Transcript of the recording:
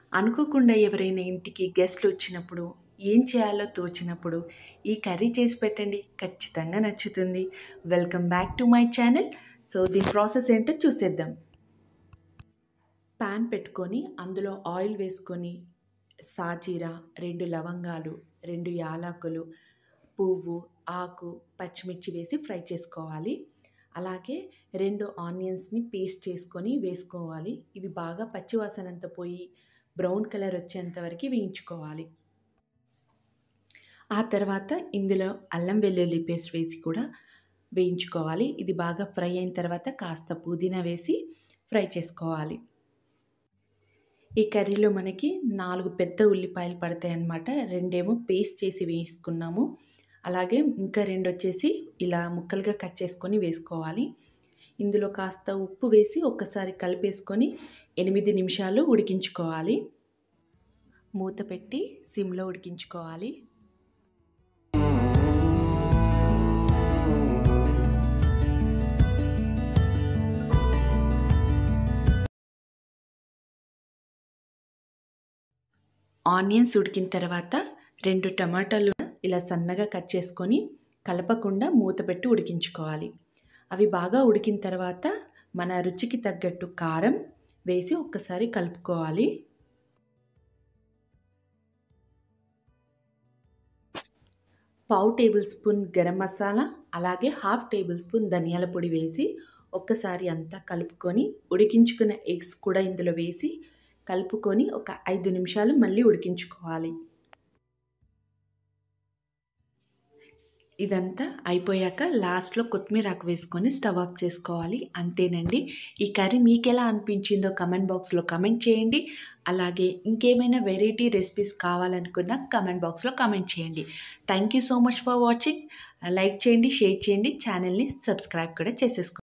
అనుకోకుండా ఎవరైనా ఇంటికి గెస్ట్లు వచ్చినప్పుడు ఏం చేయాలో తోచినప్పుడు ఈ కర్రీ చేసి పెట్టండి ఖచ్చితంగా నచ్చుతుంది welcome back to my channel so దీని ప్రాసెస్ ఏంటో చూసేద్దాం ప్యాన్ పెట్టుకొని అందులో ఆయిల్ వేసుకొని సాజీరా రెండు లవంగాలు రెండు యాలకులు పువ్వు ఆకు పచ్చిమిర్చి వేసి ఫ్రై చేసుకోవాలి అలాగే రెండు ఆనియన్స్ని పేస్ట్ చేసుకొని వేసుకోవాలి ఇవి బాగా పచ్చివాసనంత పోయి బ్రౌన్ కలర్ వచ్చేంత వరకు వేయించుకోవాలి ఆ తర్వాత ఇందులో అల్లం వెల్లుల్లి పేస్ట్ వేసి కూడా వేయించుకోవాలి ఇది బాగా ఫ్రై అయిన తర్వాత కాస్త పుదీనా వేసి ఫ్రై చేసుకోవాలి ఈ కర్రీలో మనకి నాలుగు పెద్ద ఉల్లిపాయలు పడతాయి అన్నమాట రెండేమో పేస్ట్ చేసి వేసుకున్నాము అలాగే ఇంకా రెండు వచ్చేసి ఇలా ముక్కలుగా కట్ చేసుకొని వేసుకోవాలి ఇందులో కాస్త ఉప్పు వేసి ఒక్కసారి కలిపేసుకొని ఎనిమిది నిమిషాలు ఉడికించుకోవాలి మూత పెట్టి సిమ్లో ఉడికించుకోవాలి ఆనియన్స్ ఉడికిన తర్వాత రెండు టమాటాలు ఇలా సన్నగా కట్ చేసుకొని కలపకుండా మూత పెట్టి ఉడికించుకోవాలి అవి బాగా ఉడికిన తర్వాత మన రుచికి తగ్గట్టు కారం వేసి ఒక్కసారి కలుపుకోవాలి పావు టేబుల్ స్పూన్ గరం మసాలా అలాగే హాఫ్ టేబుల్ స్పూన్ ధనియాల పొడి వేసి ఒక్కసారి అంతా కలుపుకొని ఉడికించుకున్న ఎగ్స్ కూడా ఇందులో వేసి కలుపుకొని ఒక ఐదు నిమిషాలు మళ్ళీ ఉడికించుకోవాలి ఇదంతా అయిపోయాక లాస్ట్లో కొత్తిమీర ఆకు వేసుకొని స్టవ్ ఆఫ్ చేసుకోవాలి అంతేనండి ఈ కర్రీ మీకు ఎలా అనిపించిందో కమెంట్ బాక్స్లో కమెంట్ చేయండి అలాగే ఇంకేమైనా వెరైటీ రెసిపీస్ కావాలనుకున్నా కమెంట్ బాక్స్లో కమెంట్ చేయండి thank you so much for watching like చేయండి షేర్ చేయండి ఛానల్ని సబ్స్క్రైబ్ కూడా చేసేసుకోండి